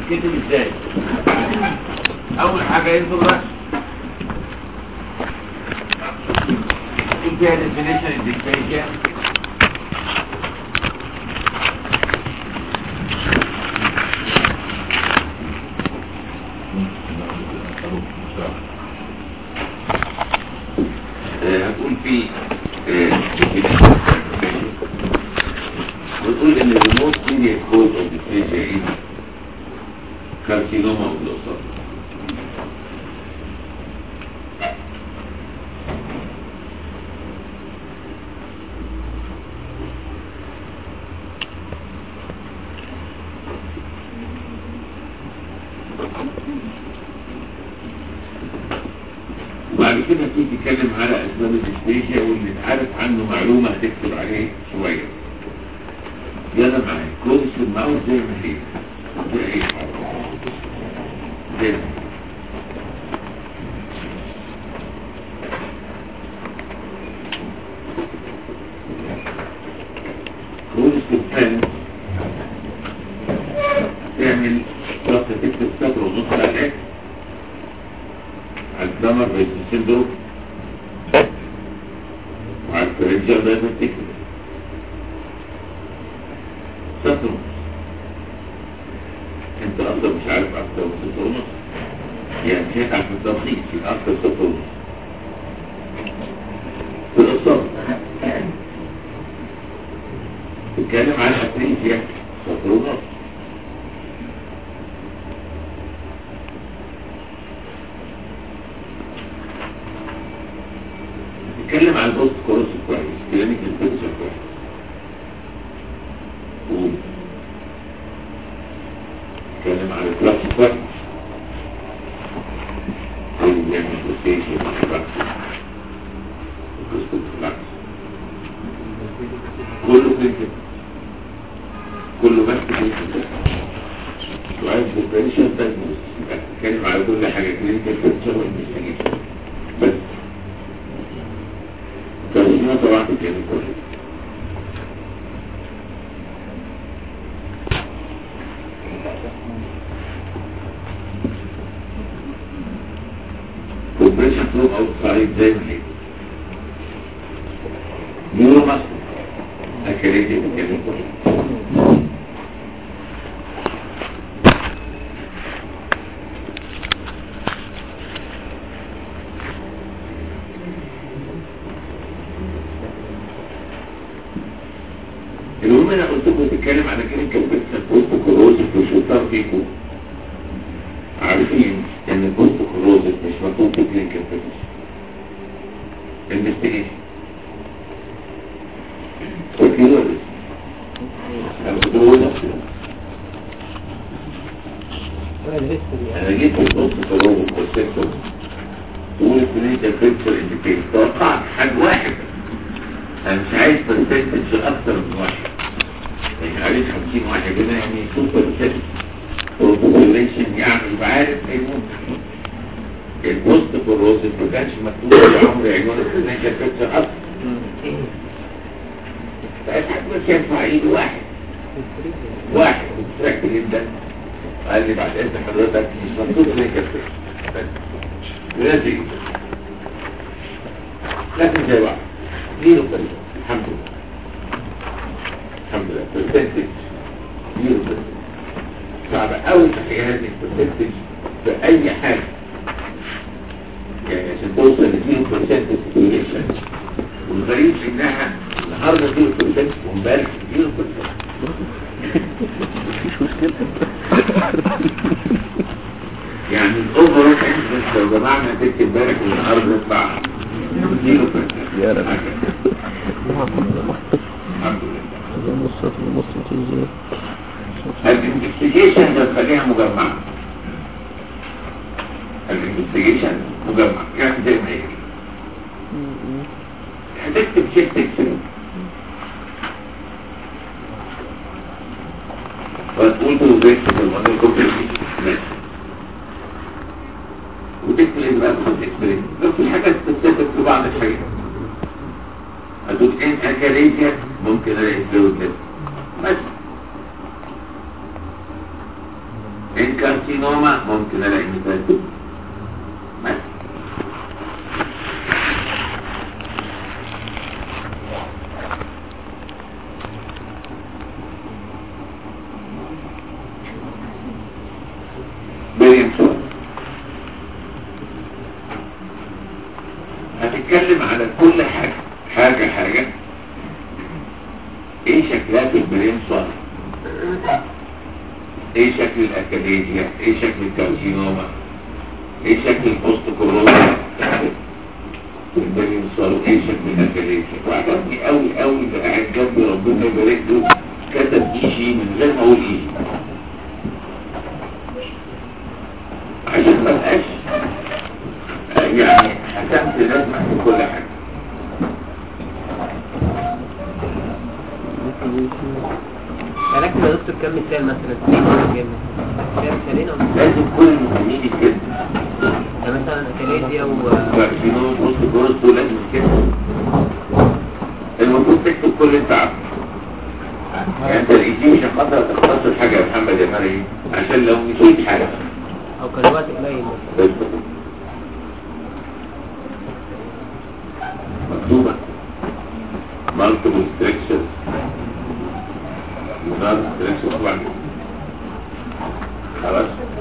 يتكتب ازاي اول حاجه ينزل رأس يكون فيها definition الديسبيشيا هتقول في بتقول ان الريموت سيريس كوز اوف ديسبيشيا ايه كارسينوما اوف الاوسط وبعد كده تيجي تتكلم على اسباب الديسبيشيا واللي عارف عنه معلومه هتكتب عليه شويه يلا معايا كلوز الماوس زي ما هي زي اي حاجه زي ما هي. كلوز الفن تعمل رابطه تكتب سطر ونص على الاكس على الدمر بيت السندروم وعلى الفرنجر دايما تكتب سطر ونص انت اصلا مش عارف اكتر من سطر ونص يعني شايف عشان التلخيص يبقى اكتر سطر ونص في الاصابة تتكلم عن افريقيا سطر ونص نتكلم عن البوست كورس كويس كلينيكال بيكتشر كويس قول نتكلم عن الكلاس كويس اللي بيعمل بروستيشن كله كلينيكال كله بس كلينيكال سؤال بريبريشن دايجنوز نتكلم على كل حاجه كلينيكال بيكتشر وانفستيجيشن بس كارسينوما طبعا بتعمل كل compression from outside زي ما هي نيورو ماسل اكليتي بتعمل كل المهم انا قلت لكم تتكلم على كلينيكال بيكتشر بوست كوروزيس وشطار فيكم عارفين ان البوست كوروزيس مش مكتوب في كلينيكال بيكتشر انفستيجيشن وكيلوريس انا جيت في البوست كوروزيس والسيكتور تقول الكلينيكال بيكتشر انديكيت توقعت حاجه واحد انا مش عايز برسنتج اكتر من واحد يعني عايز 50 واحد كده يعني سوبر سيت بروبوليشن يعني يبقى عارف ايه ممكن البوست بروزيس ما كانش مكتوب في عمر عيون الكلينيكال بيكتشر اصلا ساعتها مش ينفع يجي واحد واحد مستريح جدا قال لي بعد اذن حضرتك مش مكتوب كلينيكال بيكتشر لازم لكن زي بعض زيرو برسنت الحمد لله الحمد لله برسنتج زيرو برسنت صعب قوي تحقيق هذه البرسنتج في اي حاجه يعني عشان توصل لزيرو برسنتج سيتويشن والغريب انها النهارده زيرو برسنت وامبارح زيرو برسنت مفيش مشكلة يعني الاوفر بس لو جمعنا تكتب امبارح والنهارده يطلع زيرو برسنت يا رب الحمد لله نص نص تيجي الانفستيجيشن بنخليها مجمعة الانفستيجيشن مجمع يعني زي ما هي هتكتب شيء تكتب وتقول له زي في المنطقة كوبريتي ماشي وتكتب اللي بقى تكتب لو في حاجة تستفيد في بعض الحاجات هتقول ان اكاليزيا ممكن الاقي فلويد لسه ماشي ان كارسينوما ممكن الاقي ميتاستاسيس بس مريم سؤال هتتكلم على كل حاجة حاجة حاجة ايه شكلها في البرين سؤال ايه شكل الاكاديميا ايه شكل الكارسينوما ايه شكل البوست كورونا البرين سؤال ايه شكل الاكاديميا وعجبني قوي قوي ده قاعد جنبي ربنا يبارك له كتب اي شيء من غير ما اقول ايه عشان ما بقاش يعني حكمت لازمة في كل حاجة لكن يا دكتور كم مثال مثلا اثنين ولا كام كام مثالين او لازم كل المسلمين كده ده مثلا اكاليزيا و كارسينوم بوست كورس دول لازم كده المفروض تكتب كل اللي انت عارفه يعني انت الايدي مش خاطر تختصر حاجة يا محمد يا مريم عشان لو نسيت حاجة او كان وقت قليل مثلا بس مكتوبة multiple structures not structures طبعا خلاص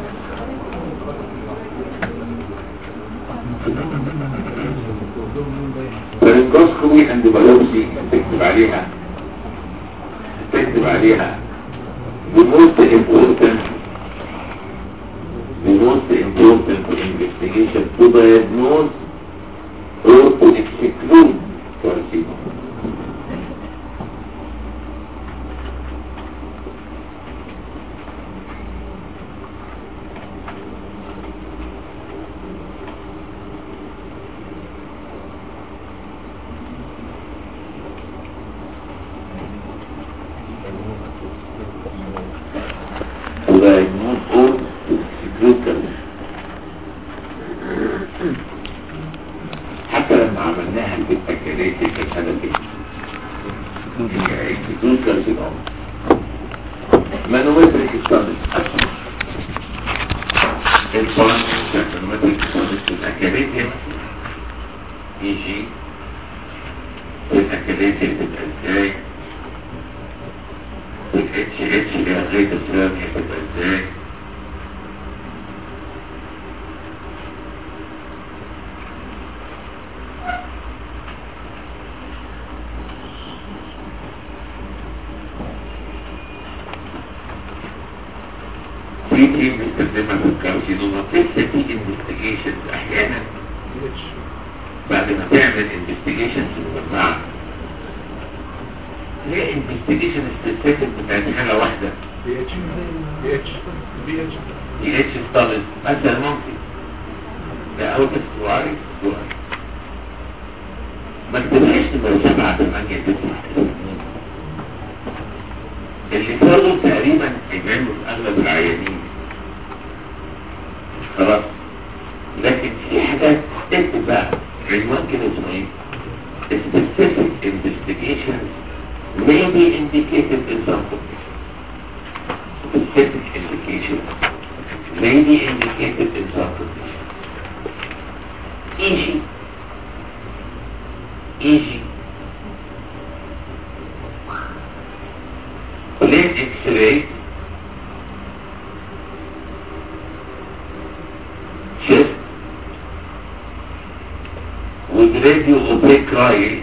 فالانكوسكومي عند بايوبسي تكتب عليها تكتب عليها the most important the most important investigation to diagnose or to exclude carcinoma. To diagnose or to exclude carcinoma. حتى لما عملناها في الأكلات كانت هدف ايه؟ بدون كارسينوما مانومتريك ستانس الفرن مانومتريك ستانس في الأكلات يجي في الأكلات اللي بتبقى ازاي والاتش اتش اللي هي غاية الثانية بتبقى ازاي في تيم بيستخدمها في الكارسينوما لسه في انفستيجيشنز احيانا بعد ما تعمل انفستيجيشنز مجمعة هي انفستيجيشن سبيسيفيك بتاعت حاجة واحدة بي اتش بي اتش بي اتش دي اتش ستابل مثلا ممكن ده اول بس وعارف ما تبقاش تبقى سبعة ثمانية تسعة اللي صاروا تقريبا يعملوا في اغلب العيانين خلاص لكن في حاجات اكتب بقى عنوان كده اسمه ايه specific investigations may be indicated in some conditions specific indications may be indicated in some conditions easy easy plain x-ray chest with radio opaque coil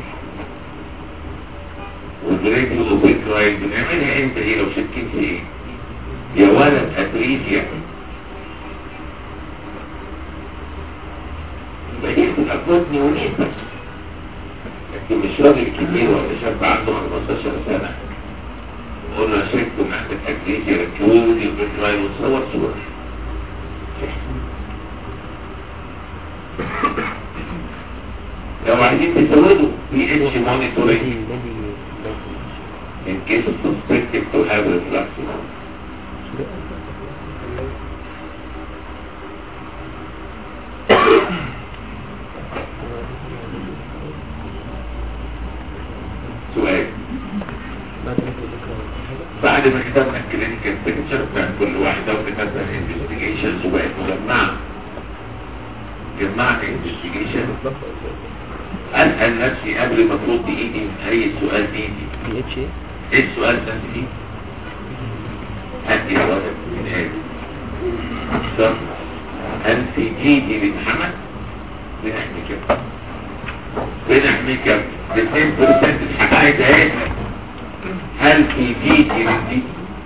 with radio opaque coil بنعملها انت ايه لو شكيت في ايه يا ولد اتريسيا يبقى دي بتبقى كود نيونيت بس لكن مش راجل كبير ولا شاب عنده 15 سنه قول له يا شيخ كنا عندك اتريسيا ركبولي وبيك كويل وتصور صور لو عايزين تزودوا بي اتش مونيتورنج in case suspected to have reflux سؤال بعد ما تذكر حاجة بعد ما كتبنا الكلينيكال بيكتشر بتاع كل واحدة وكتبنا الانفستيجيشنز وبقت مجمعة جمعنا انفستيجيشن اسأل نفسي قبل ما ترد ايدي من اي سؤال ايدي بي اتش ايه ايه السؤال ده فيه؟ هدي الولد من ايه؟ طب هل في جيدي لمحمد؟ بنحمي كم؟ بنحمي كم؟ الاثنين برسنت الحقائق اهي هل في جيدي لدي؟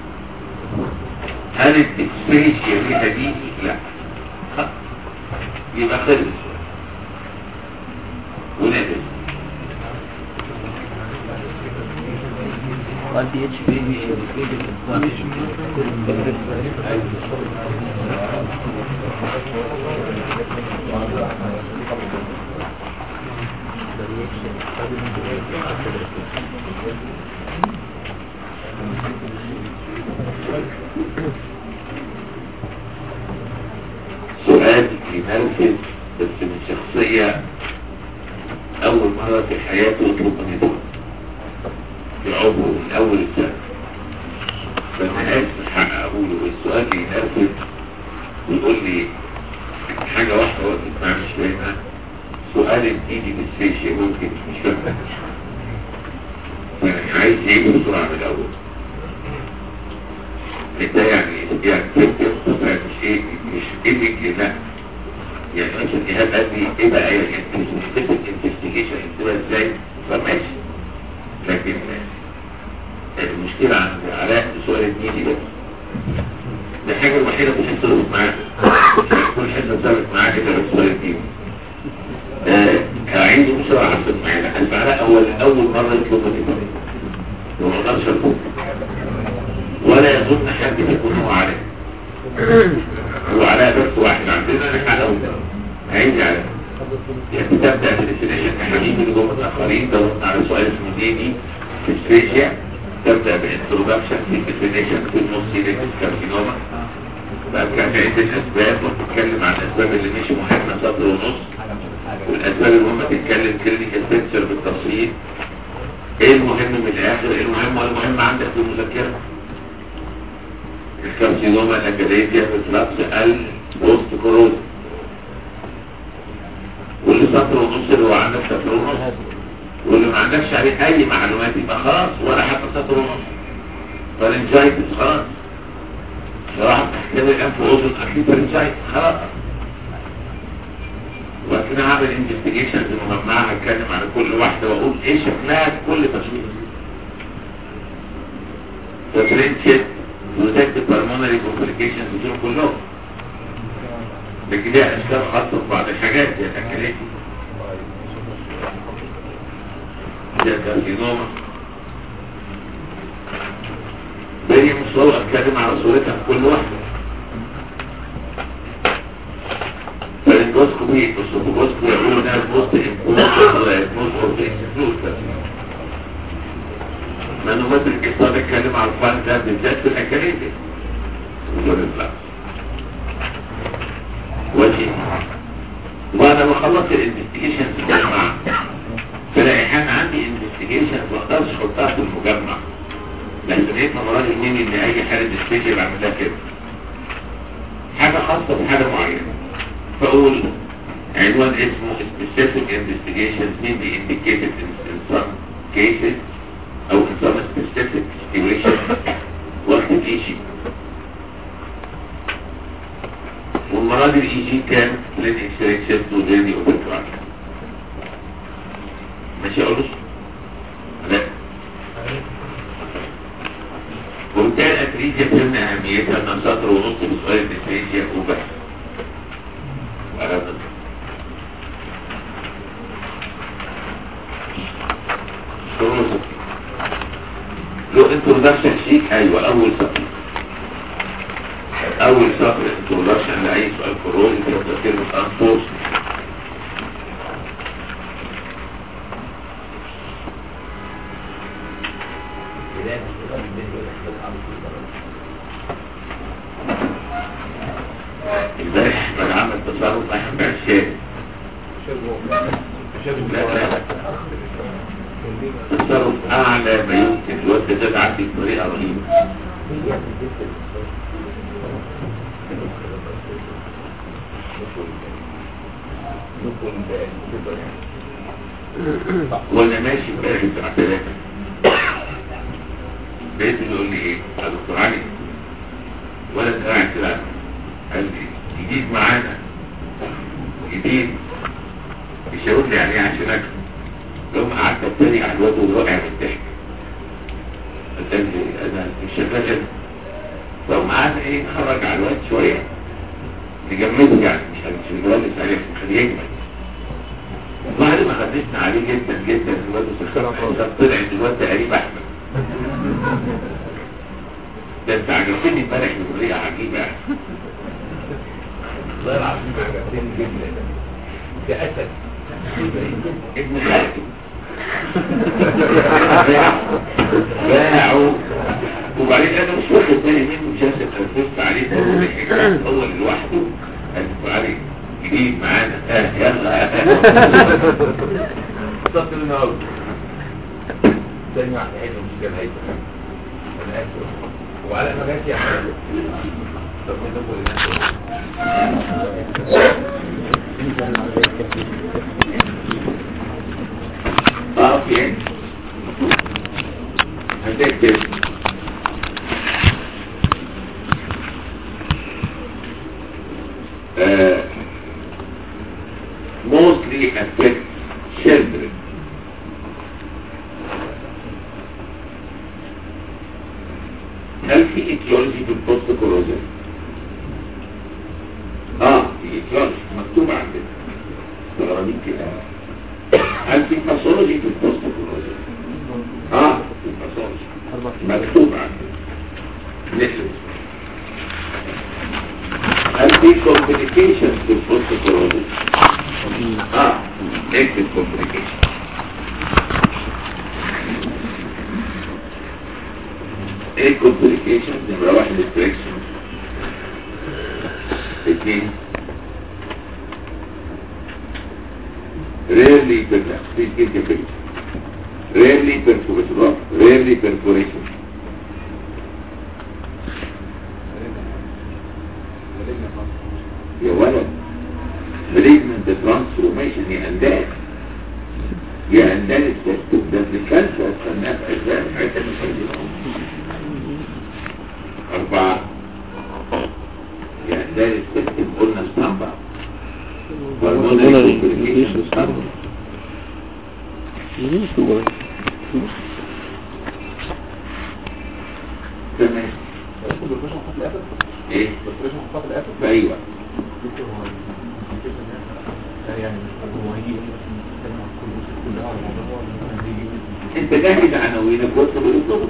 هل الاكسبريشيا ليها دي؟ لا خلاص. يبقى خلص السؤال ونقل قال بي اتش بي بي سؤال ينرفز بس من شخصية أول مرة في حياته يطلب من يدخل في عمره من أول السنة فأنا آسف حق أقوله السؤال ينرفز ويقول لي حاجة واحدة وقت ما مش فاهمها سؤال بتيجي بالسيشيا ممكن مش فاهمها فأنا عايز يجي بسرعة من الأول ده يعني يعني فهمت مش ايه مش ايه لا يعني مثلا جهاز قال لي ايه بقى يعني انت مش انفستيجيشن انتبه ازاي فماشي لكن المشكلة عند علاء سؤال الديني بس دي الحاجة الوحيدة مش هتصرف معاك كل حاجة تصرف معاك كده بس سؤال الديني آه عايزه بسرعة عشان معانا ألف علاء أول أول مرة يطلب مني وما اقدرش اطلب ولا يظن حد يكون هو علاء هو علاء بس واحد عندنا نحن على أول عايز علاء يعني تبدأ بالسيليشن كحبيب اللي جوه الآخرين دورنا على سؤال اسمه ديني في السبيشيا تبدأ بانترودكشن في الديفينيشن في النص سيليكس كارسينوما بعد كده عدة أسباب وتتكلم عن الأسباب اللي مش مهمة سطر ونص والأسباب المهمة تتكلم كلينيكال بيكتشر بالتفصيل ايه المهم من الآخر ايه المهم والمهم عندك في المذكرة الكارسينوما الأكاديمية بتلبس البوست كورونا واللي سطر ونص اللي هو عندك سطر ونص واللي ما عندكش عليه أي معلومات يبقى خلاص ولا حتى سطر ونص فالانجايتس خلاص راح تحتوي الأنف وأذن أكيد فالانجايتس خلاص وكده هعمل انفستيجيشن مجمعة هتكلم على كل واحدة واقول ايه شكلها في كل تشخيص differentiate وذات pulmonary complications بتوع كلهم لكن ليها اشكال خاصة في بعض الحاجات زي الاكلات زي الكارسينوما بني مصور اتكلم على صورتها في كل واحدة فالانجوسكوبي والسوبوسكوبي يقولوا انها بوست امبوست بوست اكسكلود مانومتر الكتاب اتكلم على الفان ده بالذات في الاكاديمي ودول الفلاس وجه وانا ما خلصت الانفستيجيشن في الجامعة فلاقيحان عندي انفستيجيشن ما اقدرش احطها في المجمع لان لقيت مراجع مني ان اي حالة سبيشال بعملها كده حاجة خاصة بحاجة معينة فأقول عنوان اسمه specific investigations may be indicated in, in some cases أو in some specific situations واكتب اي جي والمراد الاي جي كان لين اكسرين شيفت وداني اوبتراك ماشي اقولش لا وبالتالي الاتريجيا فهمنا اهميتها انها سطر ونص بسؤال الاتريجيا وبس وعلى ذلك شروط له انترودكشن شيك ايوه اول سطر اول سطر انترودكشن لاي سؤال كروزي تبقى كلمه انفورس امبارح احمد عمل تصرف احمد عشان لا لا تصرف اعلى ما يمكن الواد ده تعدي بطريقه رهيبه وانا ماشي امبارح الساعه 3 لقيت بيقول لي ايه يا دكتور علي ولد قاعد كده قال لي جديد معانا جديد يشاور لي عليه عشان اكله يوم قعدت اتريق على الواد وواقع من الضحك قال لي انا مش شغال هنا فقوم قعدنا ايه نخرج على الواد شويه نجمده يعني مش مش نجلس عليه خليه يجمد بعد ما خدشنا عليه جدا جدا الواد وسخرنا طلع ان الواد ده قريب احمد ده انت عجبتني امبارح بطريقه عجيبه يعني والله العظيم عجبتني جدا ده اسد ابن خالتي باعوا وبعدين انا مش واخد بالي منه مش هسه تنفست عليه هو الحكايه هو لوحده قال علي جديد معانا اه يلا صوت النهار تاني واحد عيد المشكلة هيدا انا اسف وعلى ما جاتي يا حبيبي طب كده كل اه في ايه هتكتب uh, mostly affect children هل في etiology في البوست كوروزن؟ اه في etiology مكتوب عندنا مستغربين كده هل في باثولوجي في البوست كوروزن؟ اه في باثولوجي مكتوب عندنا نسبة هل في كومبليكيشن في البوست كوروزن؟ اه اكتب كومبليكيشن ايه كومبليكيشن نمرة واحد الفريكشن اثنين rarely please give the picture rarely perforation rarely perforation يا ولد malignant transformation يا انداد يا انداد السيستم ده في كانسر سماه في اجزاء حتى من أربعة يا انداد السيستم قلنا اسطمبة pulmonary complications اسطمبة تمام ايه ايوه انت جاهز عناوينك واطلب الطب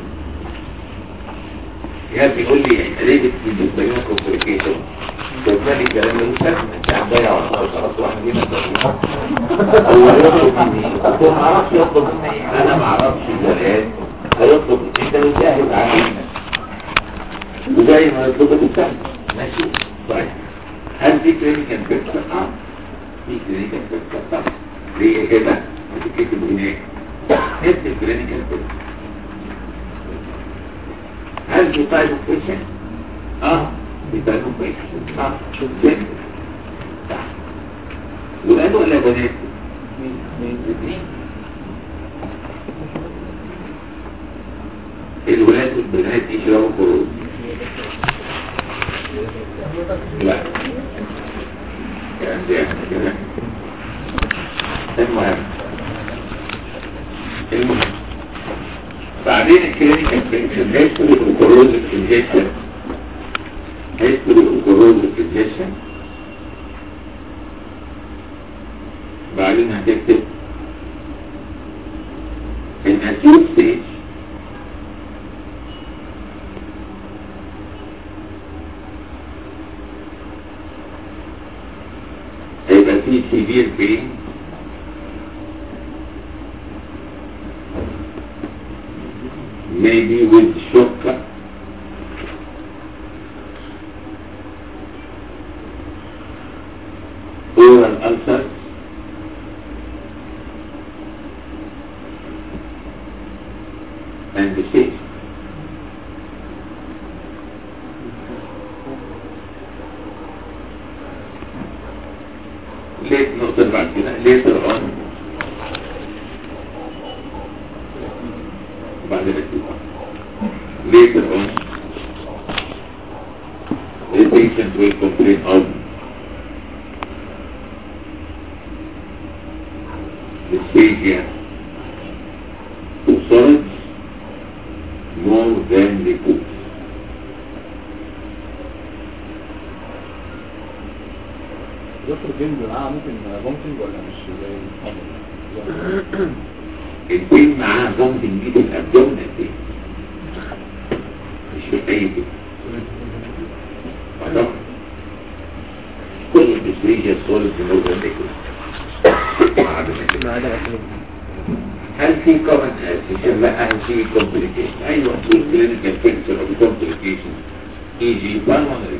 يا ابني قول لي انت ليه بالنسبه لنا كومبليكيشن قلت لي كلام ملوش لازمه انت هتضيع وقتنا خلاص واحنا جينا هو يطلب مني قلت له ما اعرفش يطلب مني إيه. انا ما اعرفش الجلال هيطلب انت اللي جاهز عناوينك وزي ما يطلبك السهل ماشي طيب هل في كلينيكال بيكتشر اه في كلينيكال بيكتشر طبعا ليه كده هتكتب هناك اكتب كلينيكال بيكتشر هل في تايب اوف بيشن اه في تايب اوف بيشن اه جدا صح ولاد ولا بنات الاثنين الولاد والبنات يشربوا خروج لا يعني كده المهم المهم بعدين الكلينيكال بيكشن هيستوري اوكوروزيك انجكشن هيستوري اوكوروزيك انجكشن بعدين هتكتب in acute stage هيبقى فيه severe pain maybe with shock oral ulcers and stage ليه نقطة بعد كده later on بعد الاكتبار later on the patient will complain of dysphagia to solids more than liquids. دكتور جيم معاه ممكن ممكن ولا مش زي الحمل البين معاه ممكن دي في الابدومن قد ايه؟ مش في اي كده طبعا كل الديسبريجيا سوليد مور ذان ليكويد ما عدا كده ما عدا الأكل هل في كومن اسيشن لا هل في كومبليكيشن ايوه في كلينيكال بيكتشر اوف كومبليكيشن اي جي بالمونري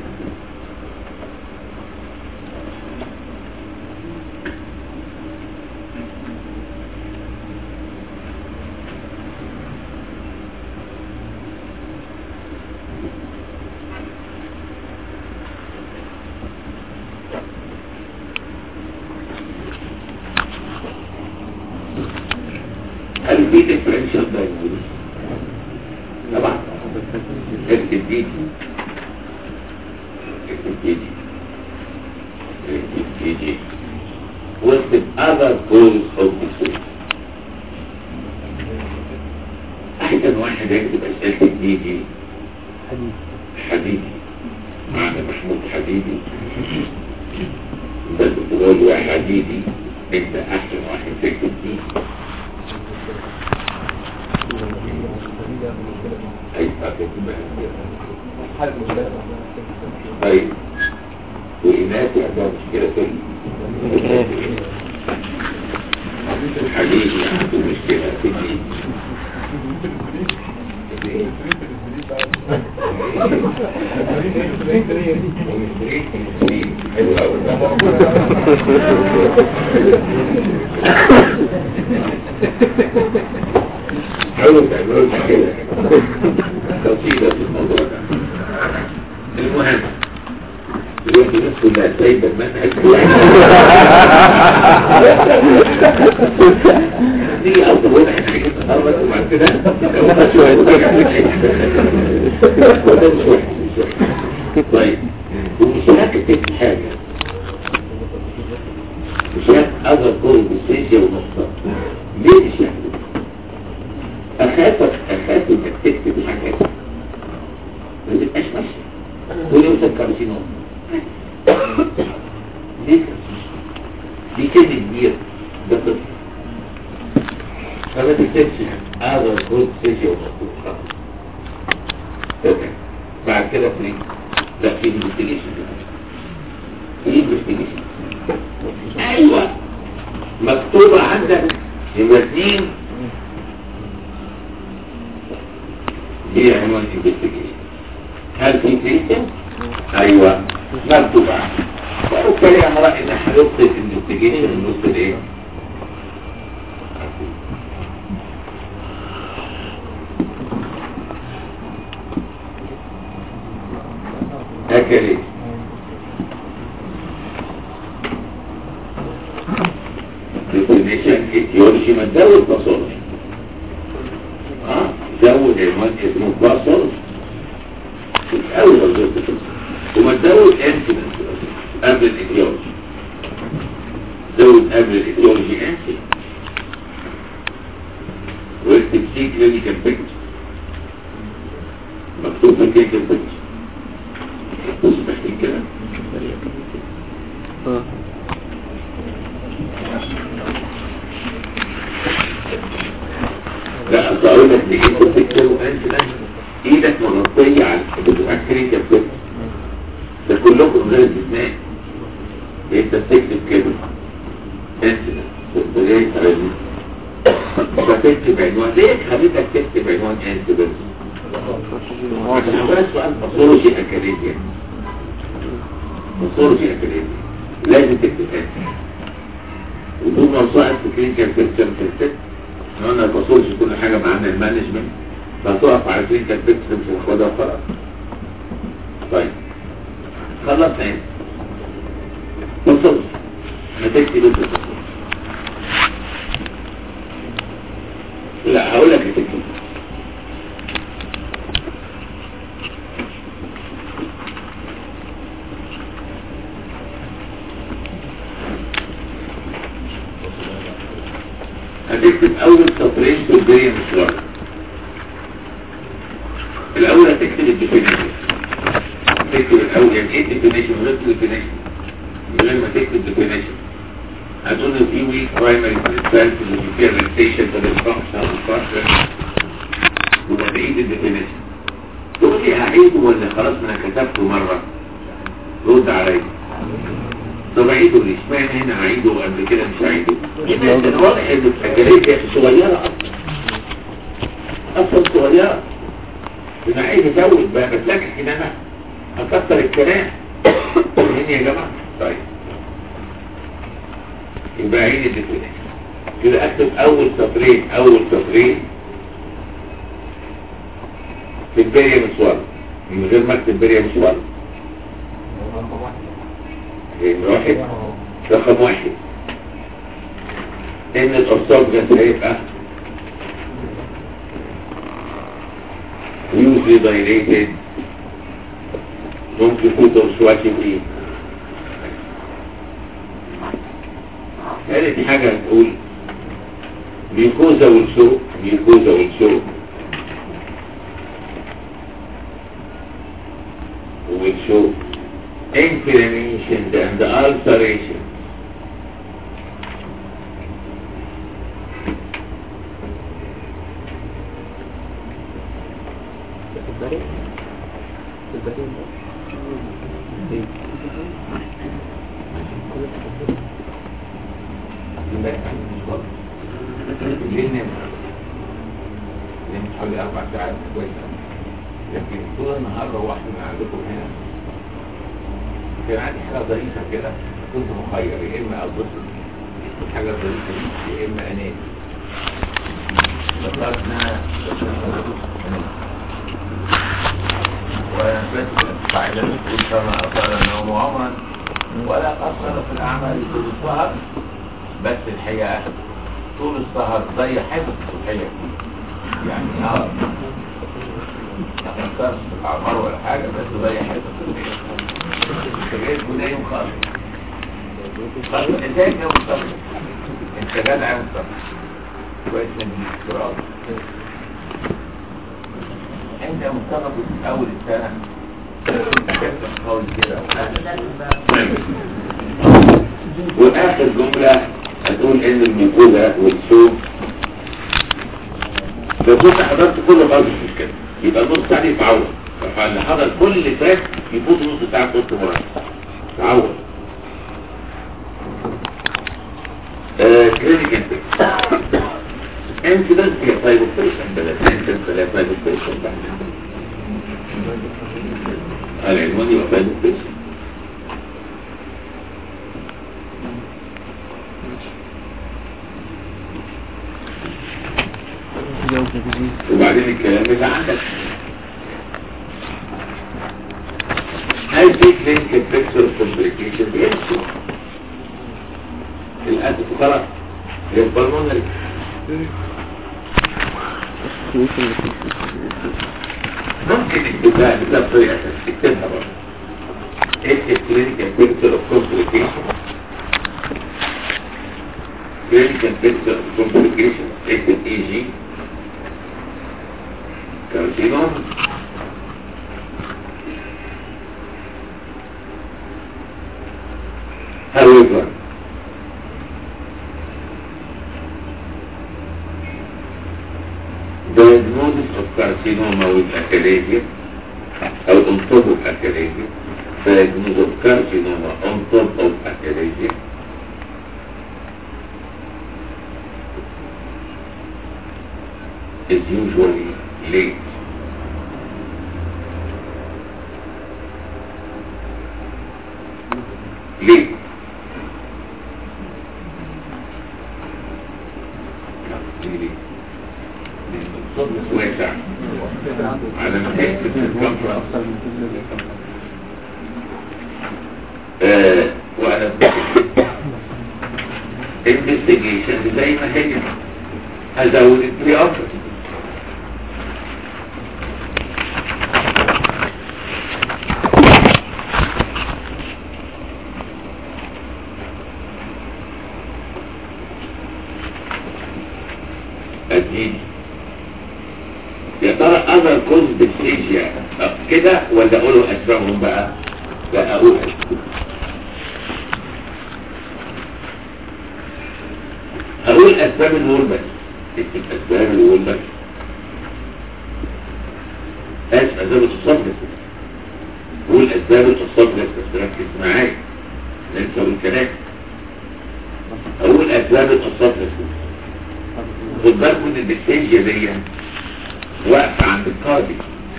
هل في ديفرنشال دايجنوز طبعا اكتب دي اكتب دي اكتب دي واكتب other causes of disease احسن واحد يكتب اسئله الدي دي حديد حديدي معنى محمود حديدي بس تقول يا حديدي انت احسن واحد تكتب دي اي تكتب حالة مشكلة طيب وإناث عندها مشكلة في الحديد عنده مشكلة في الدين حلو حلو تعملوا كده قصيدة في الموضوع ده المهم دلوقتي الناس كلها سايبة المنهج دي أفضل وضع احنا عايزين نتخرج وبعد كده وده مش وحش مش وحش طيب ومش هكتب حاجة مش هكتب أذر كل بسيجة ونصر ليه مش هكتب أخافك أخاف إنك تكتب حاجات ما تبقاش ماشية كل يوم كارسينوم ليه دي كلمة كبيرة ده طفل فما تكتبش هذا الكود سيشي ومكتوب خلاص تمام بعد كده في لا في انفستيجيشن في انفستيجيشن ايوه مكتوبة عندك يبقى اتنين هي عنوان انفستيجيشن هل في تريتم؟ ايوه مكتوبة وبالتالي انا رأيي ان هنحط الانفستيجيشن من نص الايه؟ هكذا definition etiology ما تزود باثولوجي اه زود عنوان اسمه باثولوجي الاول وظيفه كده وما تزود انسيدنت قبل الايتيولوجي زود قبل الايتيولوجي انسيدنت واكتب سي كلينيكال بيكتشر مكتوب في كلينيكال بيكتشر بص تحت كده لا اصل اقول لك تيجي تكتب انسيدنت ايدك مغطيه على بتبقى كلينيكال بيكتشر ده كلكم غير استثناء انت بتكتب كده انسيدنت بطريقه تعليم فتكتب عنوان ليه خليتك تكتب عنوان انسيدنت عشان بقى سؤال باثولوجي اكاديميا باثولوجي اكاديميا لازم تكتب انسيدنت ودول موسوعة في كلينيكال بيكتشر تكتب احنا قلنا الباثولوجي كل حاجه معانا المانجمنت فتقف على كلينيكال بيكتشر مش هتاخدها وخلاص طيب خلصنا ايه بص ما تكتب انت لا هقول لك تكتب هتكتب اول سطرين في البريم مشوار الاول هتكتب الديفينيشن تكتب الاول يعني ايه الديفينيشن غير الديفينيشن من غير ما تكتب ديفينيشن هتقول له في ويك برايمري بريسبانس اللي فيها ريليشن تو الفانكشن والفانكشن وبعيد الديفينيشن تقول لي هعيده ولا خلاص ما انا كتبته مره رد عليا طب اعيده ليه اشمعنى هنا هعيده وقبل كده مش هعيده لان واضح ان الحاجات صغيره اصلا اصلا صغيره انا عايز ازود بقى بس لكن ان انا اكتر الكلام فاهمين يا جماعه طيب يبقى عين الديفينيشن كده اكتب اول سطرين اول سطرين في البرية مسوار من غير ما اكتب برية مسوار رقم واحد رقم واحد ان الارصاد ده هيبقى usually dilated ممكن يكون ترشواتي فيه ثالث حاجة نقول ميكوزا والسوق ميكوزا والسوق والسوق inflammation and ulceration البريء البريء ليه نمت؟ نمت حوالي أربع ساعات كويسة لكن طول النهار روحت من عندكم هنا كان عندي حاجة ظريفة كده كنت مخير يا إما أتبسط الحاجة الظريفة دي يا إما أنام فكرت إن أنا أنام ونفست قاعدة تقول كما أطال النوم عمرا ولا قصر في الأعمال طول السهر بس الحقيقة طول السهر زي حفظ الصبحية يعني اه ما قصرش في الأعمار ولا حاجة بس زي حفظ الصبحية انت جاي تقول ايه مخالف خلاص ازاي يا مصطفى انت جدع يا مصطفى كويس من الاستراب انت يا مصطفى كنت في اول السنه كنت قوي كده واخر جملة هتقول ان الميكوزا والسوق لو كنت حضرت كل خالص مش كده يبقى النص ساعة دي تعوض فاللي حضر كل اللي فات يفوت نص ساعة في وسط مرة تعوض كلينيكال انسيدنت هي طيب اوبريشن بلا انسيدنت لا طيب اوبريشن بعد العنوان يبقى طيب اوبريشن وبعدين الكلام بتاع عندك هل في كلينيكال بيكتشر كومبليكيشن بيمشي الاسف خلاص هي البلمونري ممكن اكتبها بكتاب طريقة اكتبها برضه اكتب كلينيكال بيكتشر اوف كومبليكيشن كلينيكال بيكتشر اوف كومبليكيشن اكتب اي جي كارسينوم However, diagnosis of carcinoma with achalasia or on top of achalasia, diagnosis of carcinoma on top of achalasia, is usually late. Late. Really. واسع على مساحة الكمبرس آه وأنا investigation زي ما هي هزود البري اوبريتيف اديني يا ترى اذر كوز بالسيجيا كده ولا اقولوا اسبابهم بقى لا اقول أسباب. هقول اسباب النور بس اكتب اسباب النور بس اسف اسباب التصاب بس قول اسباب التصاب بس بس ركز معايا ننسى الكلام اقول اسباب التصاب بس خد بالكم ان الديستنجيا دي واقفه عند الكاردي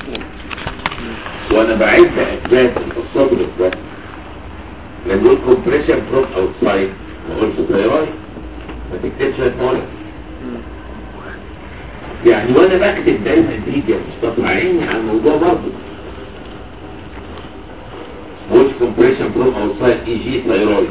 وانا بعد اسباب التصاب بس لما اقول كومبريشن فروم اوتسايد ما اقولش ثايرويد ما تكتبش المولد يعني وانا بكتب دايما دي يا مصطفى عيني على الموضوع برضه مش كومبريشن فروم اوتسايد اي جي ثايرويد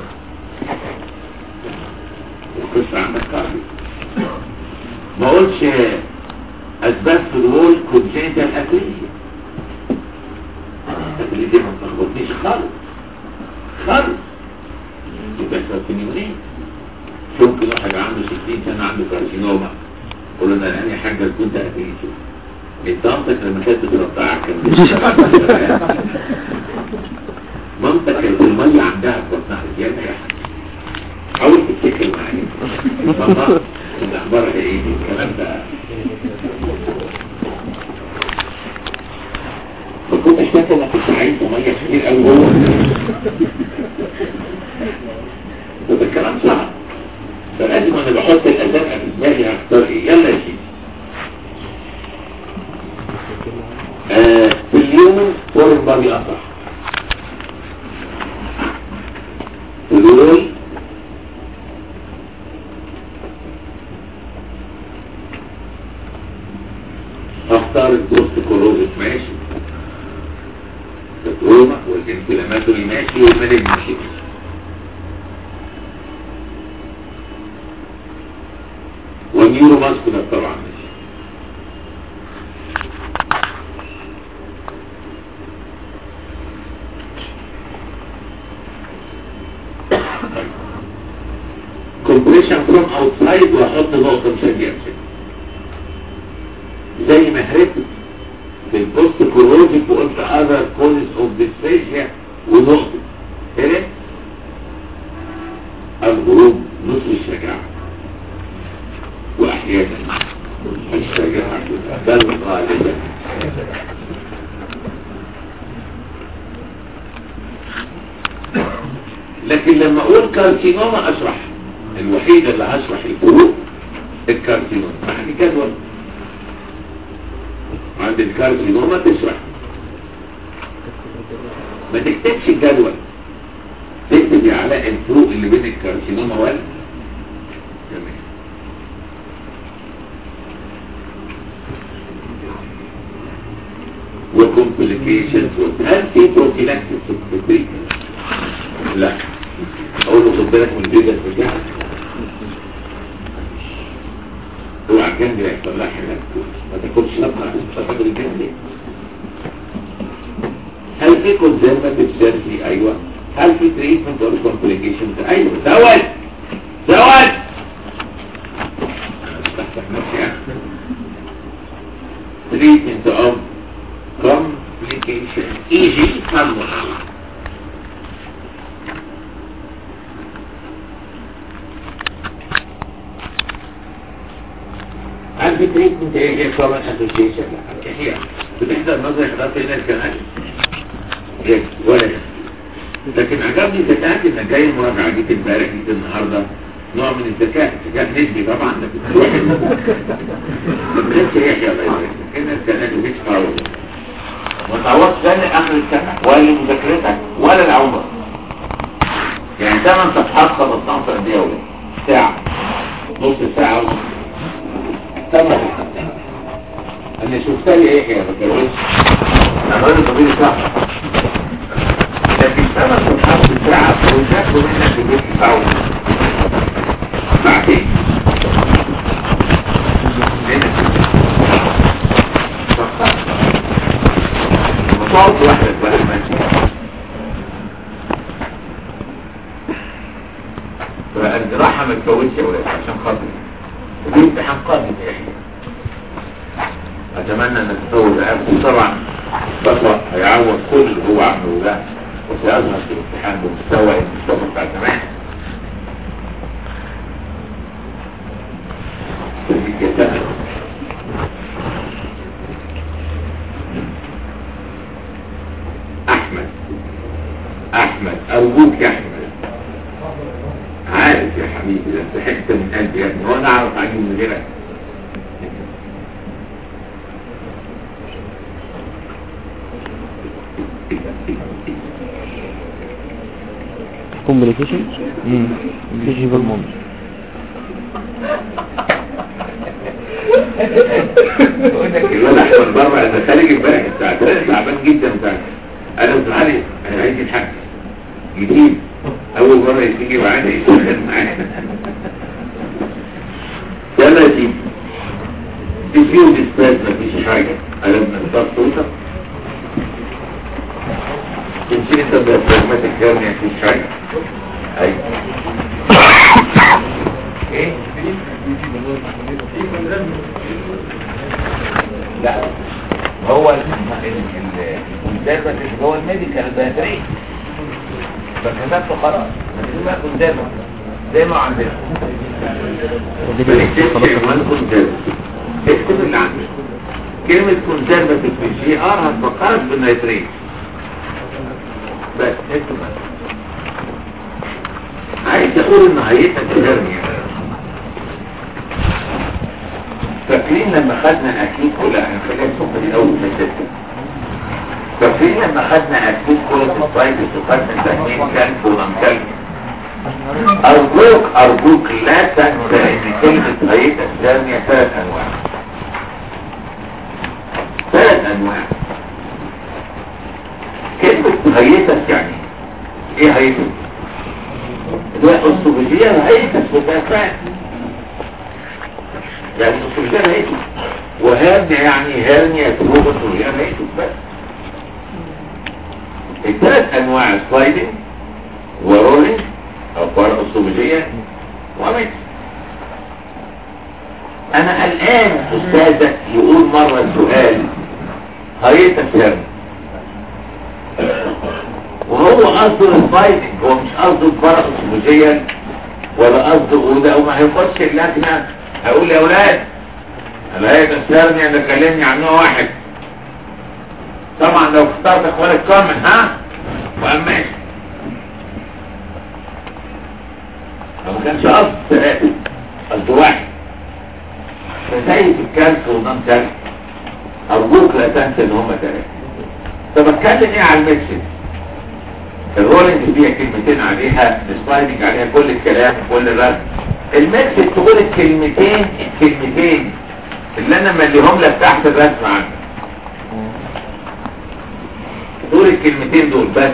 القصه عندك كارديو ما اقولش اسباب في الوول كونجنتال اكليزيا الاكليزيا ما تلخبطنيش خالص خالص يبقى سبب في نيونين ممكن واحد عنده 60 سنة عنده كارسينوما قول له انا يعني حاجة كنت اكليزيا انت مامتك لما كانت بترضعك كان مامتك المية عندها في بطنها زيادة يا حاج حاول تفتكر معايا ماما من اخبارها ايه الكلام ده ما كنتش فاكر انك كنت عايز ميه كتير قوي جوه وده الكلام صعب فلازم انا بحط الاذان في دماغي هختار ايه يلا يا سيدي آه في اليوم فورم بادي اصح في اليوم اختار البوست كولوزيس ماشي التروما والانفلاماتوري ماشي والملك ماشي والنيورو ماسكولار طبعا ماشي كومبريشن فروم اوتسايد واحط نقطه مسجله زي ما هربت في البوست كوروزيك وقلت other causes of dysphagia ونقطة هربت الهروب نصف الشجاعة وأحيانا الشجاعة بل غالبا لكن لما أقول كارسينوما أشرح الوحيدة اللي هشرح الفروق الكارسينوما يعني جدول عند الكارسينوما تشرح ما تكتبش الجدول تكتب يا علاء الفروق اللي بين الكارسينوما وال تمام وكومبليكيشنز هل في بروفيلاكسيس في التريتمنت؟ لا اقول له خد بالك من البيجر بتاعك اوعى الجنب يحصل لها حاجات ما تاكلش لبنه عشان تاكل الجنب هل في كونزرفاتيف سيرجري ايوه هل في تريتمنت اور كومبليكيشنز ايوه زود زود انا بفتح نفسي يعني تريتمنت اوف كومبليكيشن ايجي كمل هل في تريتمنت ايه ايه كومن اسوشيشن هي بتحضر نظري حضرت هنا الكلام ايه ولا لكن عجبني ذكاءك انك جاي المراجعه جيت امبارح جيت النهارده نوع من الذكاء ذكاء نسبي طبعا ده بتروح ما بتنسى ايه يا باشا كده السنه دي مش تعوض ما تعوضش سنه اخر السنه ولا مذاكرتك ولا العمر يعني ثمان صفحات خلصناهم في قد ايه يا ولاد؟ ساعه نص ساعه ونص ثمان انا شفتها ايه يا بكالوريوس انا راجل طبيعي صح لكن سبب في الحرب بتاعك وشافوا منك في البيت بتاعه بعدين لانك وتقعد لوحدك بقى ماشي فالجراحة ما تفوتش يا ولاد عشان خاطري في امتحان قادم يا اخي اتمنى ان تطور رقبتي طبعا بطلع هيعوض كل اللي هو عمله ده وسيظهر في الامتحان بمستوى المستوى بتاع زمان يتفق احمد احمد ارجوك يا احمد عارف يا حبيبي ده انت حته من قلبي يا ابني وانا اعرف عني من غيرك كومبليكيشن فيجي بالموم بقول لك الواد احمد بره انا خارج امبارح الساعه 3 تعبان جدا بتاعك انا قلت علي انا عايز الحق جديد اول مره يجي معانا يشتغل معانا يلا يا سيدي تسيو ديسباز مفيش حاجه انا بنختار صوتك تمشي انت بفرماتك جرني مفيش حاجه ايوه ايه لا هو الكونسيرفاتيف اللي هو الميديكال باتري فكتبته خلاص اسمها كونسيرفاتيف زي ما عندنا اكتب اللي عندك كلمة كونسرفتيف في الجي ار هتفكرك بالنيتريت بس اكتب بس عايز اقول ان هيئتك هرنيا فاكرين لما خدنا اكيد كل هنخليها الصفحة دي اول ما تبدا فاكرين لما خدنا اكيد كل السايتس وخدنا تأمين كلب ولم كلب أرجوك أرجوك لا تنسى إن كلمة هيئة الثانية ثلاث أنواع ثلاث أنواع كلمة هيئتك يعني إيه هيئتك؟ اللي هي أسطوبية هيئتك وتأثات يعني أسطوبية هيئتك وهرنيا يعني هرنيا تروبة وهي هيئتك بس الثلاث أنواع سلايدنج ورولينج أخبار أسطوبية ومت أنا الآن أستاذك يقول مرة سؤال هيئة السر وهو قصده الفايتنج هو مش قصده الفرق أسطوبية ولا قصده وده وما هيخش اللجنة هقول يا أولاد الهيئة السرني اللي كلمني عنه واحد طبعا لو اخترت اخوانك كومن ها وأماشي ما كانش قصد ثلاثة قصد واحد فزي في الكارثة والنام ثلاثة أرجوك لا تنسى إن هما ثلاثة طب اتكلم إيه على الميكسد الرولينج فيها كلمتين عليها السلايدنج عليها كل الكلام كل الرسم الميكسد تقول الكلمتين الكلمتين اللي أنا مليهم لك تحت الرسم عندك تقول الكلمتين دول بس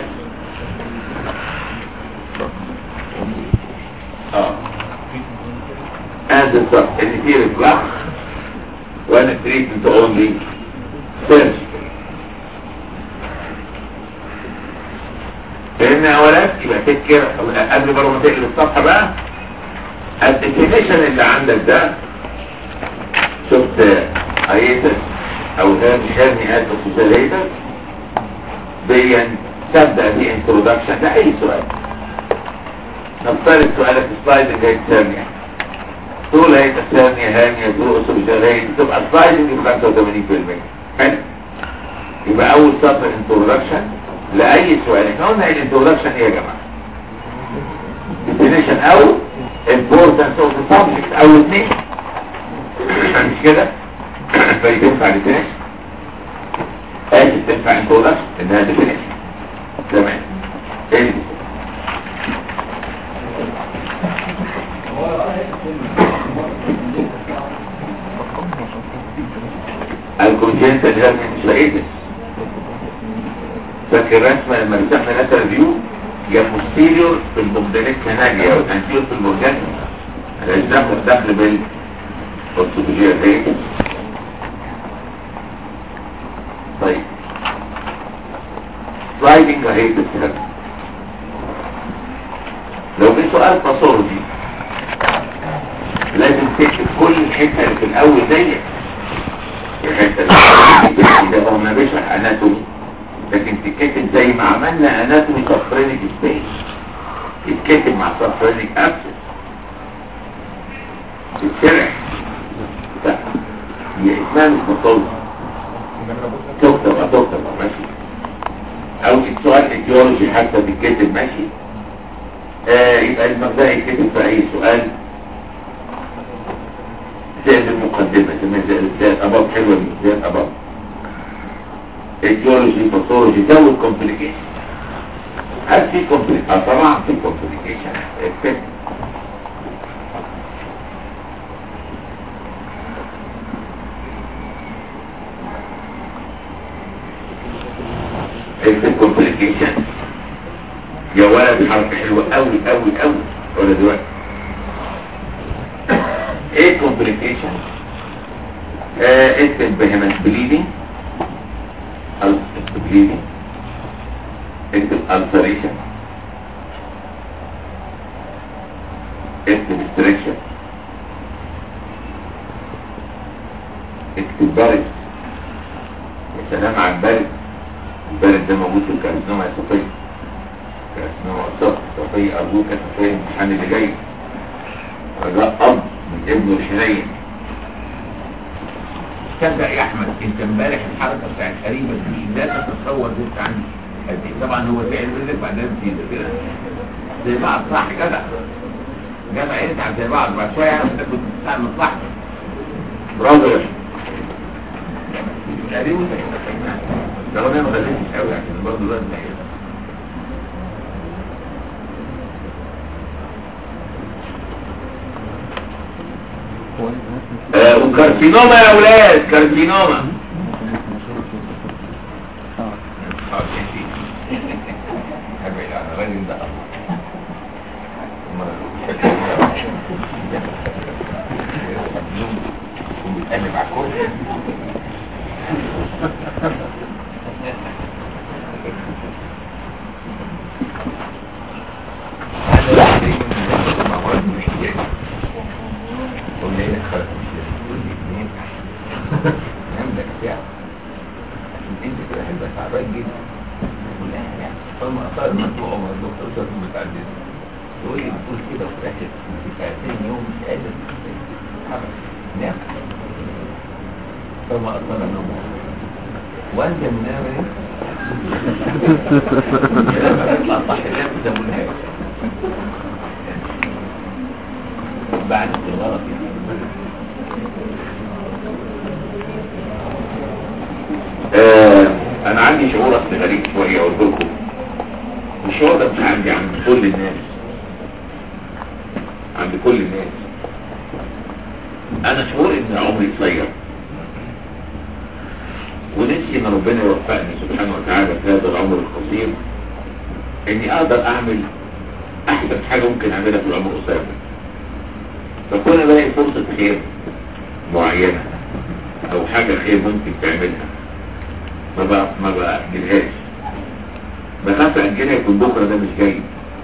اه هذا الصف اللي فيه رفلكس وانا تريتمنت اونلي سيرجيكال فهمنا يا ولاد يبقى تذكر قبل ما تقلب الصفحه بقى الديفينيشن اللي عندك ده شفت ايتس او هرني اتس وسيليتس بين تبدا بانترودكشن ده اي سؤال نفترض سؤالك سلايد اللي هي الثانية طول هي الثانية هانية طول أسر جرين تبقى سلايد اللي ب 85% حلو يبقى أول سطر انترودكشن لأي سؤال احنا قلنا الانترودكشن ايه يا جماعة؟ definition أو importance of the subject أو الاثنين مش كده؟ فيتنفع definition آسف تنفع introduction إنها definition تمام ايه الكونجنتال هيرنيا فاكر الرسمة لما رسمنا لاتر فيو يا بوستيريور في البوكدانيت كانال يا انتيور في البورجان ملهاش دخل دخل بالأورثوبولوجيا دي طيب سلايدنج اهي بالسهل لو في سؤال باثولوجي لازم تكتب كل الحته اللي في الاول ديت الحته اللي ده هو ما بيشرح اناتومي لكن تتكتب زي ما عملنا اناتومي سفرينيك سبيس تتكتب مع سفرينيك ابسس تتشرح لا هي اسمها مش باثولوجي دكتور اه دكتور اه ماشي او السؤال ايديولوجي حتى بيتكتب ماشي آه يبقى المبدأ يتكتب في اي سؤال زائد المقدمة كمان زائد زائد اباب حلوة دي زائد اباب ايديولوجي باثولوجي زود كومبليكيشن هل في كومبليكيشن اه طبعا في كومبليكيشن اكتب اكتب كومبليكيشن يا ولد حركة حلوة قوي قوي قوي ولا دلوقتي ايه كومبليكيشن آه اكتب بهمنت بليدنج بليدنج اكتب ulceration اكتب استريكشن اكتب بارد يا سلام على البارد البارد ده موجود في الكارسنوما الصفية الكارسنوما الصفية أرجوك تفهم الامتحان اللي جاي رجاء أب من ابنه الحنين تصدق يا احمد انت امبارح الحركه بتاعت قريبه دي لا تتصور زدت عني قد ايه طبعا هو زعل منك بعدين نسيت كده زي بعض صح جدع جدع يرجع زي بعض بعد شويه انا كنت بتاع مصلحتك برافو يا تقريبا انت كده فاهمها لو انا ما غلطتش قوي عشان برضه ده انت آه وكارسينوما يا اولاد كارسينوما ابعد عن الراجل ده بيتقلب على الكرسي انا تقريبا مع مرض مش جاي قول لي ايه خلق مش جاي قول لي اثنين عندك ساعه عشان انت كده هيبقى تعبان جدا يقول لا يعني فما اثار المدفوع وما الدكتور ده بتاع الجسم يقول لي بتقول كده وفي الاخر في ساعتين يوم مش قادر تتحرك نام فما اثار النوم وانت منام ايه؟ لما تطلع صح لا تسمونها بعد الغلط آه انا عندي شعور اصل غريب شويه اقول لكم الشعور ده مش عندي عند كل الناس عند كل الناس انا شعور ان عمري قصير ونفسي ان ربنا يوفقني سبحانه وتعالى في هذا العمر القصير اني اقدر اعمل احسن حاجه ممكن اعملها في العمر القصير ده فكون الاقي فرصه خير معينه او حاجه خير ممكن تعملها ما بقى ما بأجلهاش بخاف أجلها يكون بكرة ده مش جاي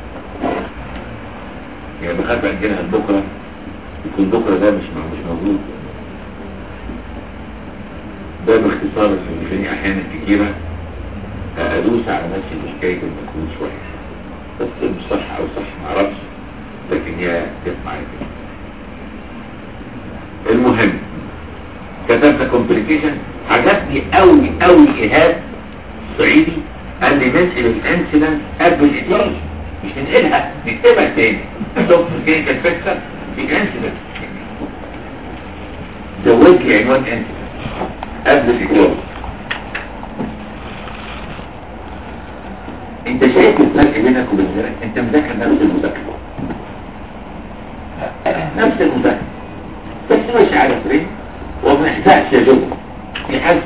يعني بخاف أجلها لبكرة يكون بكرة ده مش مش موجود ده باختصار اللي بيخليني أحيانا كتيرة أدوس على نفسي الحكاية ما تكونش وحش بس مش صح أو صح معرفش لكن هي جت معايا كده المهم كتبت كومبليكيشن عجبني قوي قوي ايهاب صعيدي قال لي ننقل الانسلنت قبل الايديولوجي مش ننقلها نكتبها تاني شوف كلينيكال فيكسر في انسلنت زود لي عنوان انسلنت قبل الايديولوجي انت شايف الفرق بينك وبين غيرك انت مذاكر نفس المذاكره نفس المذاكره بس مش على فريق وما يحتاجش يا جمهور في حاجة حد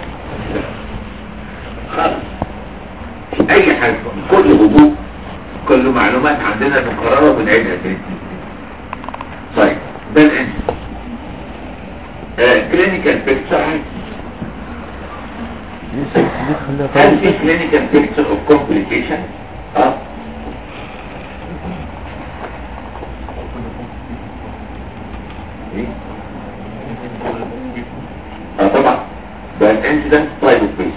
خلاص مش اي حاجة كل هبوط كل معلومات عندنا مقررة بنعيدها تاني طيب ده الانس كلينيكال بيكتشر هل في كلينيكال بيكتشر اوف كومبليكيشن اه إيه؟ اه طبعا ده الانسيدنت تايب اوف بيشن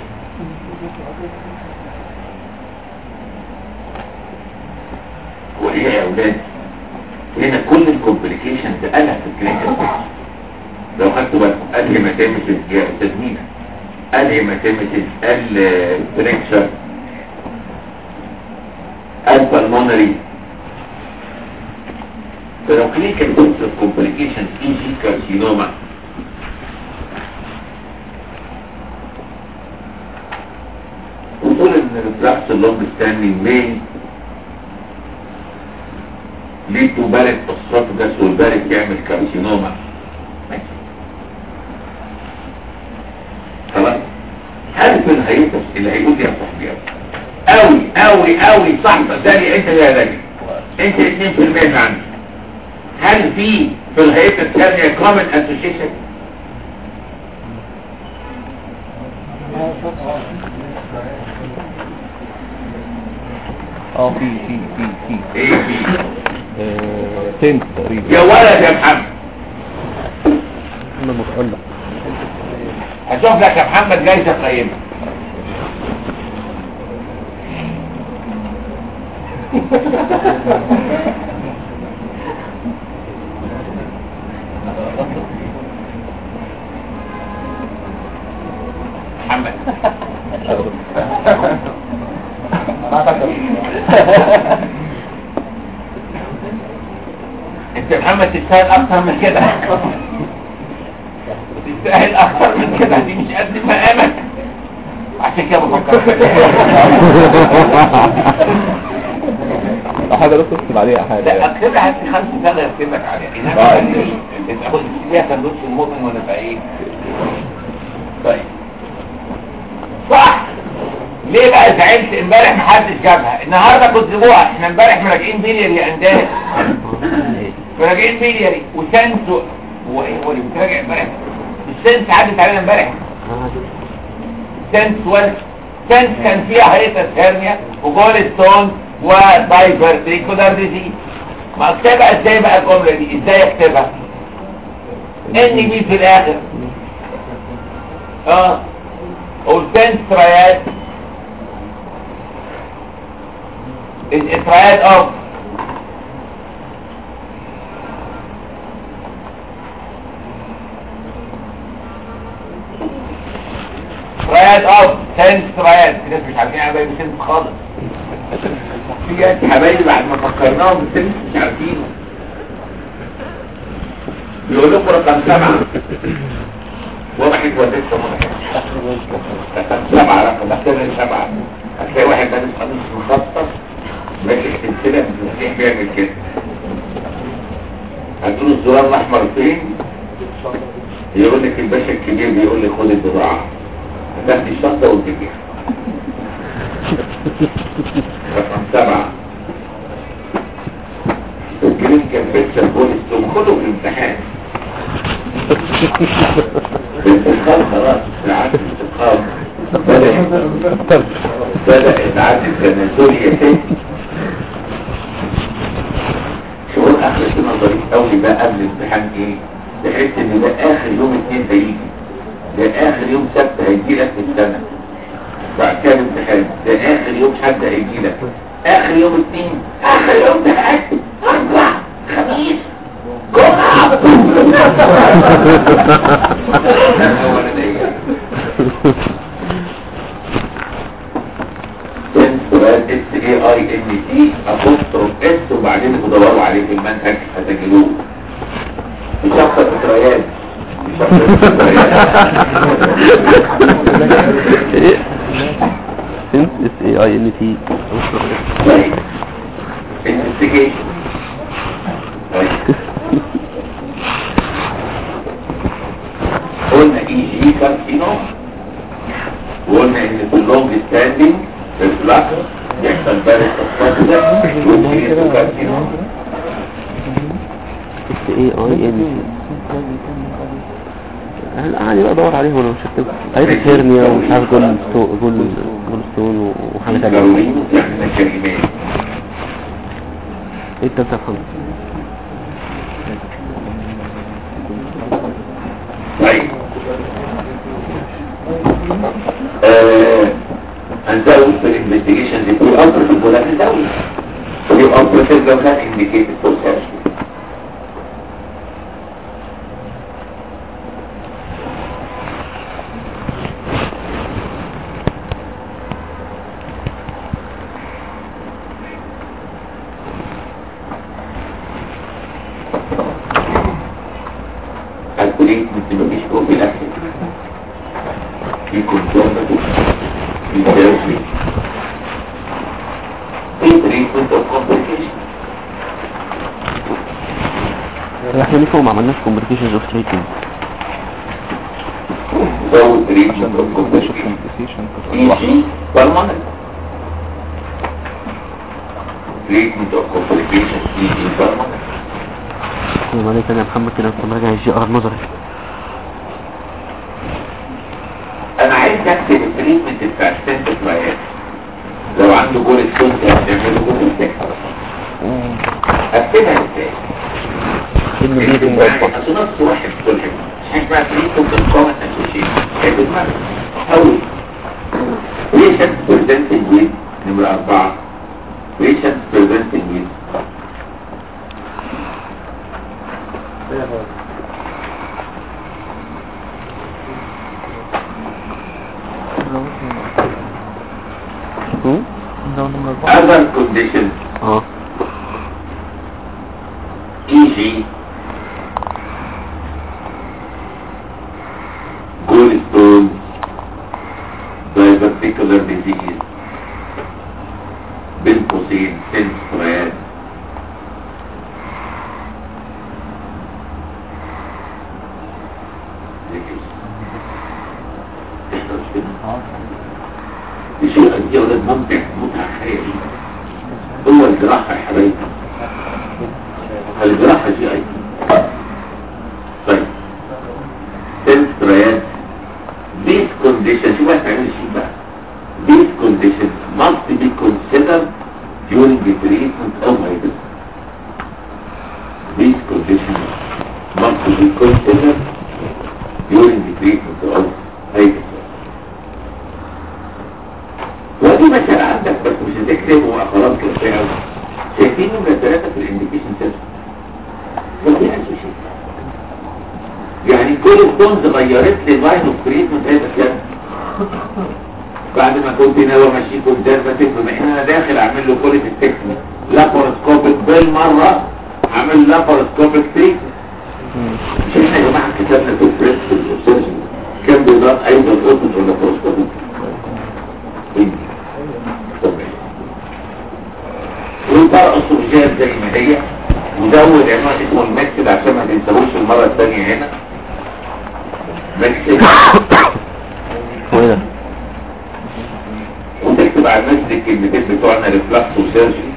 وايه يا اولاد هنا كل الكومبليكيشنز قالها في الكلينيكال بيكتشر لو خدتوا بالكم قال لي ماتيمتس يا استاذ مينا قال لي ماتيمتس قال فريكشر قال بالمونري فلو كلينيكال بيكتشر كومبليكيشنز اي جي كارسينوما وطول ان الرفلكس اللونج ستاندينج مين ليه تو بارد اسوفجس والبارد يعمل كارسينوما خلاص هل في الهيئة اللي هيقول لي يا صاحبي قوي قوي قوي صح صدقني انت يا راجل انت 2% عندي هل في في الهيئة الثانية كومن اسوشيشن اه في في في في ايه في آه، سنت تقريبا يا ولد يا محمد انا متقلق هشوف لك يا محمد جايزة قيمة محمد انت يا محمد تستاهل اكتر من كده تستاهل اكتر من كده دي مش قد مقامك عشان كده بفكر حاجة بس اكتب عليها حاجة لا يعني. اكتبها هات لي خمس سنة اكتب لك عليها طيب. انما انت تاخد فيها سندوتش المؤمن ولا بقى ايه طيب صح ليه بقى زعلت امبارح محدش جابها النهارده كنت جوع احنا امبارح مراجعين بيلياري يا انداز مراجعين بيلياري وسنس و- وايه هو اللي بتراجع امبارح السنس عدت علينا امبارح سنس ولا سنس كان فيها هيئة هيرنيا وجول ستون ودايفرتيكولار ديزيز ما اكتبها ازاي بقى الجملة دي ازاي اكتبها ان دي في الاخر اه والسنس ترايات الترايات اوف ترايات اوف سنس ترايات في ناس مش عارفين يعني ايه سنس خالص في ناس حبايبي بعد ما فكرناهم بالسنس مش عارفينه بيقول لكم رقم سبعة وضحت وديتها رقم سبعة رقم اختبر سبعة هتلاقي واحد لابس قميص مخصص ماسك سلسلة المسيح بيعمل كده هتقول الزرار الاحمر فين يقول لك الباشا الكبير بيقول لي خد البضاعة هتاخدي الشنطة وتجيبها رقم سبعة الجرين كان بيتسر بوليس تقوم خده في الامتحان الانتقال خلاص ساعات الانتقال بدأ بدأ العاد التنازلي يتم شعور اخر سنة ظريف قوي بقى قبل الامتحان ايه تحس ان ده اخر يوم اتنين هيجي ده اخر يوم سبت هيجي لك في السنة بعد كده الامتحان ده اخر يوم حد هيجي لك اخر يوم اتنين اخر يوم ده حد اربع خميس جمعة هو أنا ده إيه؟ سؤال اس اي اي ان تي ابوستروف اس وبعدين تدوروا عليه في المنهج هتجدوه في شخص ذكريات في شخص ذكريات سنت اس اي اي ان تي طيب investigation طيب قلنا اي جي كارسينوم وقلنا ان في اللونج ستاندنج ريفلاكس يحصل بارد الصف ده ويصير كارسينوما اس اي اي ان انا قاعد بقى ادور عليه وانا مش هكتبه قريت هيرنيا ومش عارف جول ستو جول جول ستون وحاجه تانية ضروري يعني كلمات ايه التالتة يا محمد؟ طيب آه، هنزود في الانفستيجيشن دي كل امر في البلاد الدولي يبقى البروسيس لو كان انديكيتد فور سيرجري الكوليت مش فوق الاكل في كونسرفتيف في سيرجري في تريتمنت اوف كومبليكيشن احنا ليه فوق ما عملناش كومبليكيشنز اوف تريتمنت زود تريتمنت اوف كومبليكيشن اي جي بالمونري تريتمنت اوف كومبليكيشن اي جي بالمونري يوم عليك انا يا محمد كده كنت راجع الجي ار نظري انا عايز اكتب التريتمنت بتاع السنت فلايات لو عنده جول السنت هتعمله جول السنت اكتبها ازاي؟ اكتب معايا اصل نص واحد كل حاجه مش حاجه اسمها تريتمنت الكومنت اسوشيشن اكتب معايا اول patient presenting with نمرة أربعة patient presenting with هم؟ other conditions اه e.g. gallstone diverticular disease بين قوسين سنسوريات الشيء دي ولد ممتع متعة خيالية هو الجراحة يا حبايبي الجراحة دي اي طيب سنسوريات these conditions شو بقى تعمل شيء بقى these conditions must be considered during the treatment of hypertension these conditions must be considered during the treatment of hypertension ودي مثلا عندك بس مش هتكتب وخلاص كده قوي شايفين نمرة ثلاثة في الانديكيشن سيستم ودي اسوشيت يعني كل ستونز غيرت لي لاين اوف تريتمنت هذا الكلام بعد ما كنت ناوي امشي كونسرفاتيف بما ان انا داخل اعمل له كل التكنيك لاباروسكوبيك بالمره اعمل لاباروسكوبيك تريتمنت مش احنا يا جماعه كتبنا في البريس في السيرجن كان بيضاف ايضا اوبن ولا لاباروسكوبيك والطرق السوشيال زي ما هي وزود عنوان اسمه المكسد عشان ما تنساهوش المرة الثانية هنا مكسد هو ايه ده؟ وتكتب على المكسد الكلمتين بتوعنا ريفلاكس وسيرجري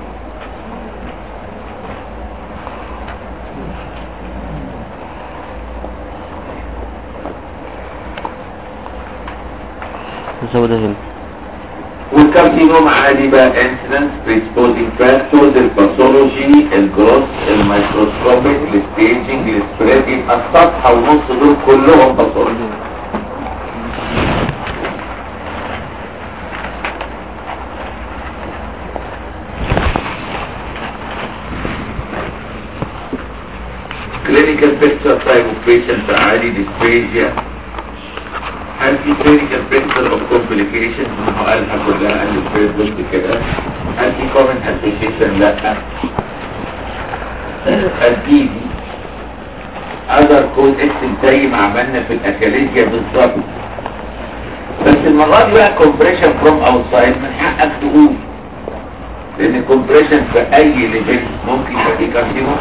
نزودها هنا والكارسينوم عادي بقى انسيدنس بريسبوزنج فاكتورز الباثولوجي الجروس الميكروسكوبيك الستيجنج السبريدنج الصفحه ونص دول كلهم باثولوجي clinical picture type of patient عادي dysphagia هل في clinical picture of complications ما هو قالها كلها قال الفيرست كده هل في common association لا هل في دي other code اكتب زي ما عملنا في الاكاليزيا بالظبط بس المرة دي بقى compression from outside من حقك تقول لان compression في اي ليفل ممكن يبقى فيه كارسينوم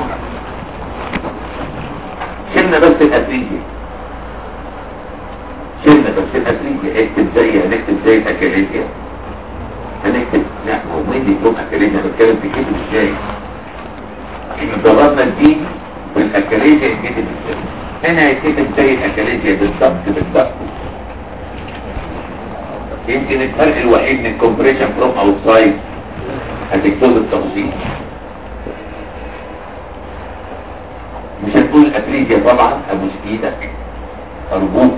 شلنا بس الاتريجيا شلنا بس الاتريجيا اكتب زيها دي والاكاليزيا يتكتب ازاي هنا هيتكتب زي الاكاليزيا بالظبط بالظبط يمكن الفرق الوحيد من الكومبريشن فروم اوتسايد هتكتب التفصيل مش هتقول الاتريجيا طبعا ابوس ايدك ارجوك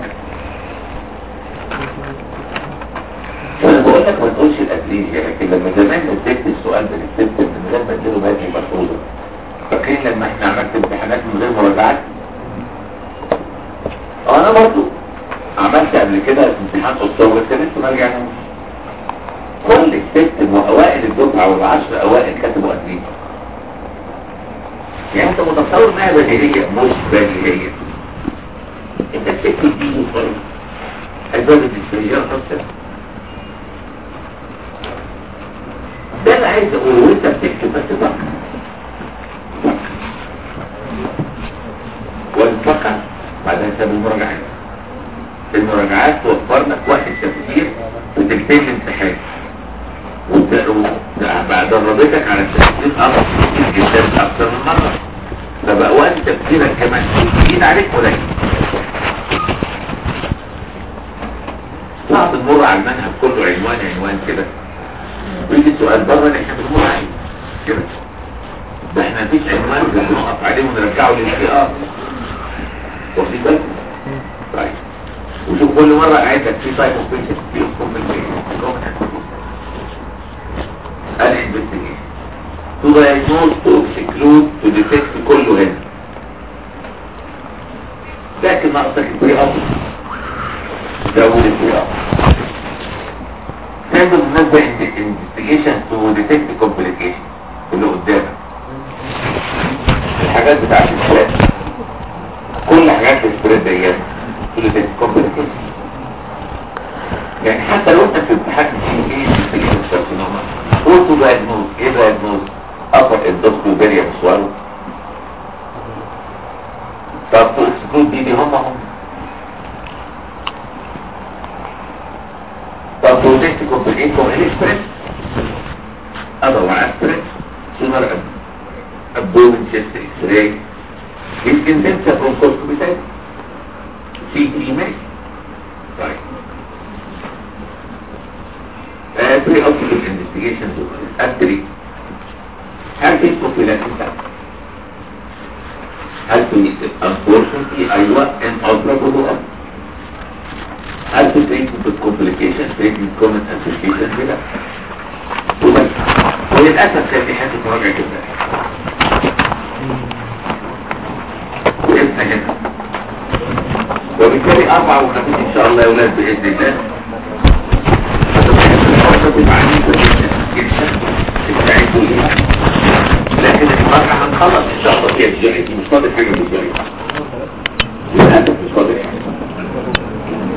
وانا بقول لك ما تقولش الاتريجيا لكن لما زمان كتبت السؤال بنكتبت من غير ما اديله باقي مفروضه فاكرين لما احنا عملت امتحانات من غير مراجعات اه انا برضو عملت قبل كده امتحان اسطوره بس لسه ما رجعناش كل الست واوائل الدفعه والعشر اوائل كتبوا اتريجيا يعني انت متصور انها بديهية مش بديهية انت بتكتب دي وخلاص اسباب الاسترجاع نفسها ده اللي عايز اقوله وانت بتكتب بس فكر وانفكر بعدها ساب المراجعات المراجعات توفر لك واحد تفكير وتكتب الامتحان بعد دربتك على التفكير اكتر كتير جدا اكتر من مرة فبقى وقت تفكيرك كمان جديد عليك قليل صعب نمر على المنهج كله عنوان عنوان كده ويجي سؤال بره اللي احنا بنمر عليه كده ده احنا مفيش عنوان بنقف عليه ونرجعه للقراءة واخدين بالكم؟ طيب وشوف كل مرة عايزك في تايب اوف بيشن في اوف الانفستيجيشن to diagnose to exclude to detect كله هنا لكن ناقصك البري اب زود البري اب تعمل بالنسبة investigation to detect complication اللي قدامك الحاجات بتاعت السبريد كل حاجات السبريد ديت to detect complication يعني حتى لو انت في امتحان الجي ايه investigation carcinoma اوتو دايجنوز ايه دايجنوز upper endoscopy بسواره طب تو اكسكلود دي دي هم هم طب بروتكت كومبليكيشن الاكسبريس اضغط على اكسبريس سونار ابدومن شيست اكس راي يمكن تنسى برونكوسكوبي تاني سي تي ماشي طيب بري اوبتيكال انفستيجيشن ابتري هل في بروفيلاكسيس هل في unfortunately ايوه ان ultra هل في treatment of complications treatment common association كده وبس وللأسف كان في حته مراجعة كده وقفنا هنا وبالتالي أربعة وخميس إن شاء الله يا أولاد بإذن الله هتبقى عنيفة جدا جدا استعدوا ليها لكن المرة هنخلص إن شاء الله فيها الجريد مش فاضل حاجة بالجريد